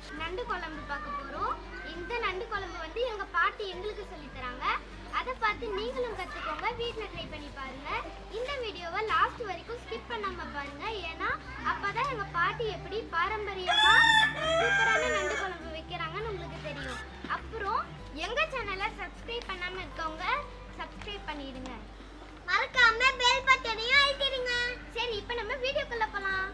நண்டு குழம்பு பார்க்க போறோம் இந்த நண்டு குழம்பு வந்து எங்க பாட்டி எங்களுக்கு சொல்லி தராங்க அதை பார்த்து நீங்களும் கத்துக்கோங்க வீட்டில் ட்ரை பண்ணி பாருங்க இந்த வீடியோவை லாஸ்ட் வரைக்கும் ஸ்கிப் பண்ணாம பாருங்க ஏன்னா அப்பதான் எங்க பாட்டி எப்படி பாரம்பரியமா சூப்பரான நண்டு குழம்பு வைக்கிறாங்கன்னு உங்களுக்கு தெரியும் அப்புறம் எங்க சேனலை சப்ஸ்கிரைப் பண்ணாம இருக்கவங்க சப்ஸ்கிரைப் பண்ணிடுங்க மறக்காம பெல் பட்டனையும் அழுத்திடுங்க சரி இப்போ நம்ம வீடியோக்குள்ள போலாம்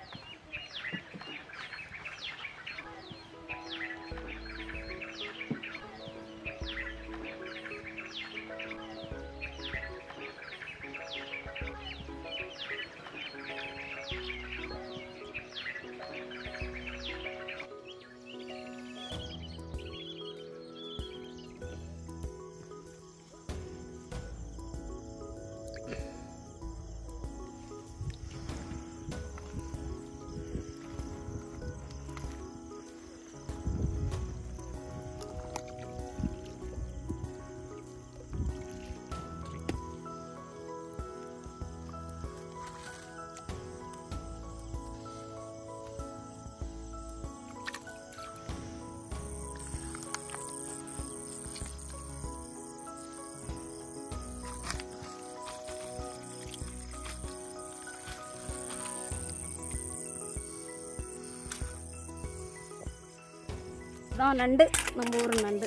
தான் நண்டு நம்ம ஊர் நண்டு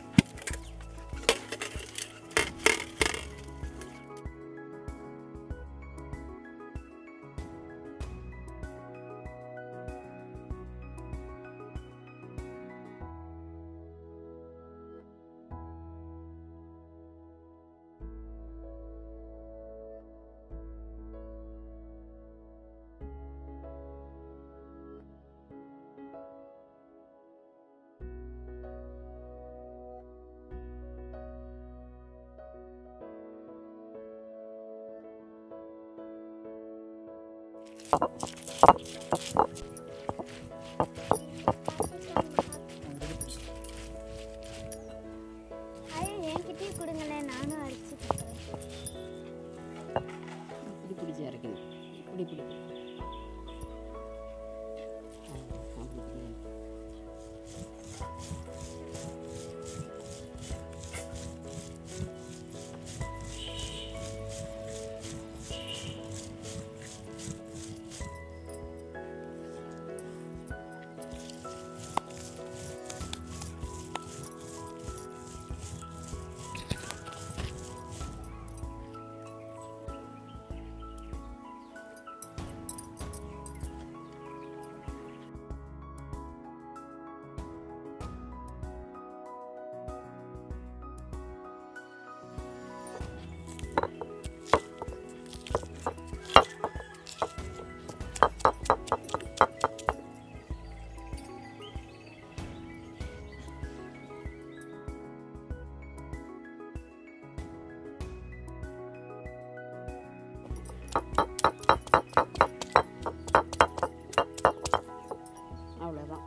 ஐயோ என்கிட்டயே கொடுங்களேன் நானும் அடிச்சு பார்க்குறேன் இப்படி பிடிச்சி இறக்கணும் இப்படி பிடி ஆ, அப்படி பிடி. அவ்வளோதான்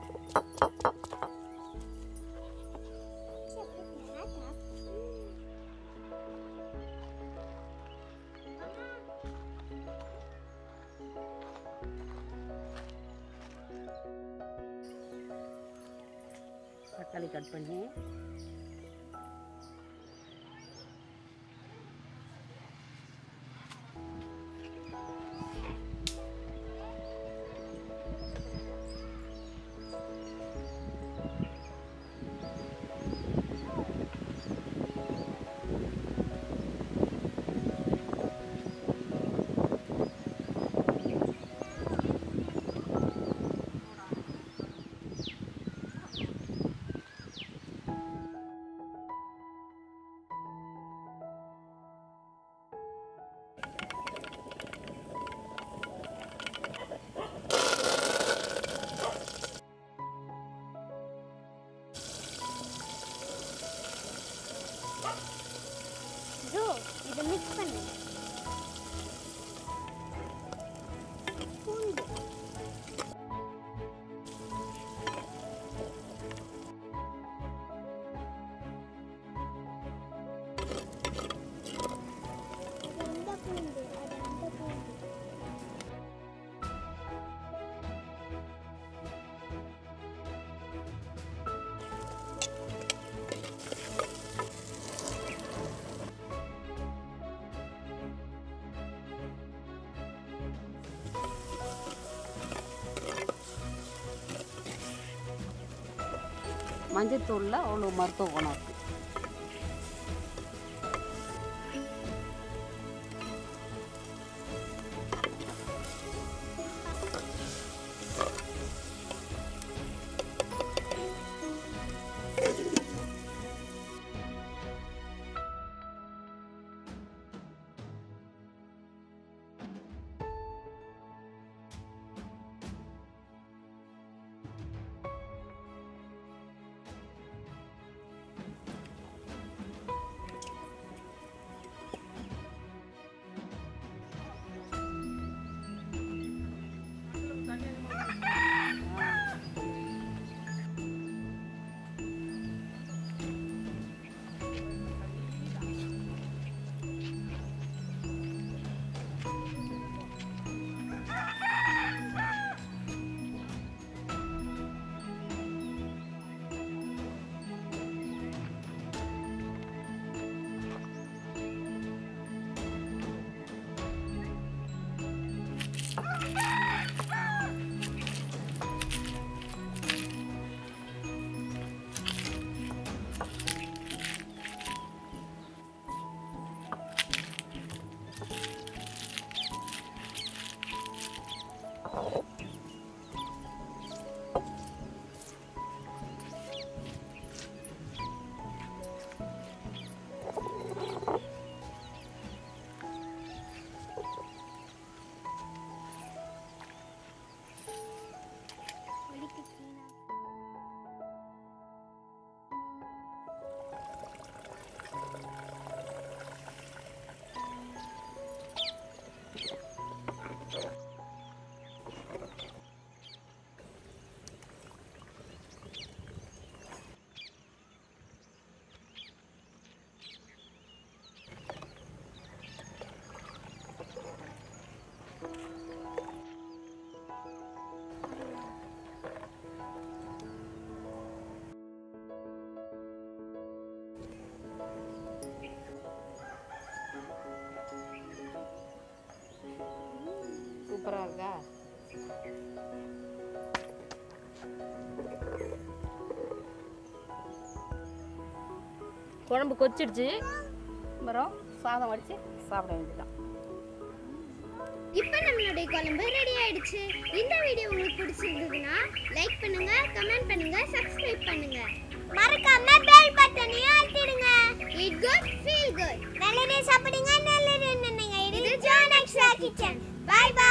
தக்காளி கட் பண்ணி மஞ்சத்தூளில் அவ்வளோ மருத்துவ குணம் இருக்குது சூப்பராக இருக்கா குழம்பு கொச்சிடுச்சு அப்புறம் சாதம் வடித்து சாப்பிட வேண்டியதுதான் இப்போ நம்மளுடைய குழம்பு ரெடி ஆயிடுச்சு இந்த வீடியோ உங்களுக்கு பிடிச்சிருந்ததுன்னா லைக் பண்ணுங்க கமெண்ட் பண்ணுங்க சப்ஸ்கிரைப் பண்ணுங்க மறக்காம பெல் பட்டனையும் அழுத்திடுங்க இட் குட் ஃபீல் குட் நல்லதே சாப்பிடுங்க நல்லது நினைங்க இது John extra kitchen bye by